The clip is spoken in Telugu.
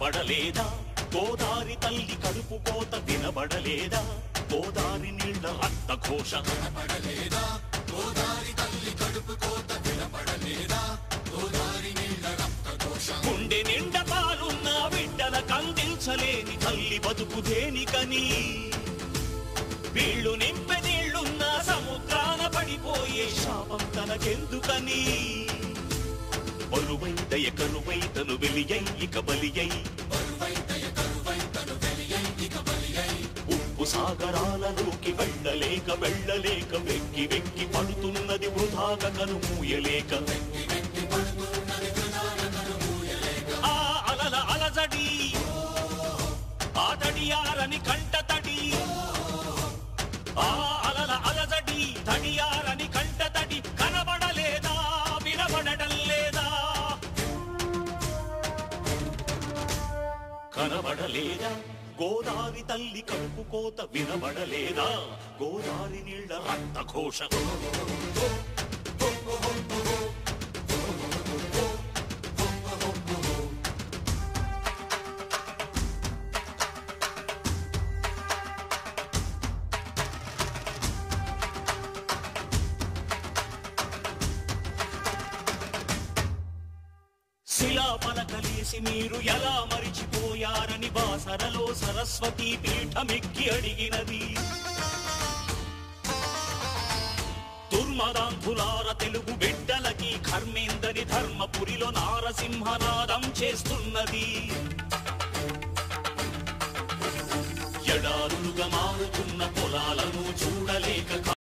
కనబడలేదా గోదారి తల్లి కడుపు కోత వినబడలేదా గోదారి నీళ్ల రక్త ఘోష కనపడలేదా గోదారి తల్లి కడుపు కోత వినపడలేదా గోదారి నీళ్ళ రక్త ఘోష గుండె నిండా పాలున్న బిడ్డల కందించలేని తల్లి బతుకు దేనికని వీళ్ళు నింపె నీళ్లున్న సముద్రాన పడిపోయే శాపం తనకెందుకని బరువై దయ కరువై తను వెలియై ఇక బలియై బరువై దయ కరువై తను వెలియై ఇక బలియై ఉప్పు సాగరాలలోకి వెళ్ళలేక వెళ్ళలేక వెక్కి వెక్కి పడుతున్నది వృధాగా కనుమూయలేక వెక్కి వెక్కి పడుతున్నది వృధాన కనుమూయలేక ఆ అలల అలజడి ఆ తడియారని కంట తడి ఆ అలల అలజడి తడియారని కంట తడి కనబడలేదా వినబడటం లేదా కనబడలేదా గోదారి తల్లి కడుపు కోత వినబడలేదా గోదారి నీళ్ల రక్త ఘోష శిలా పలకలేసి మీరు ఎలా మరిచిపోయారని బాసరలో సరస్వతి పీఠమెక్కి అడిగినది దుర్మదాంధులార తెలుగు బిడ్డలకి కర్మేందని ధర్మపురిలో నారసింహనాదం చేస్తున్నది ఎడారులుగా మారుతున్న పొలాలను చూడలేక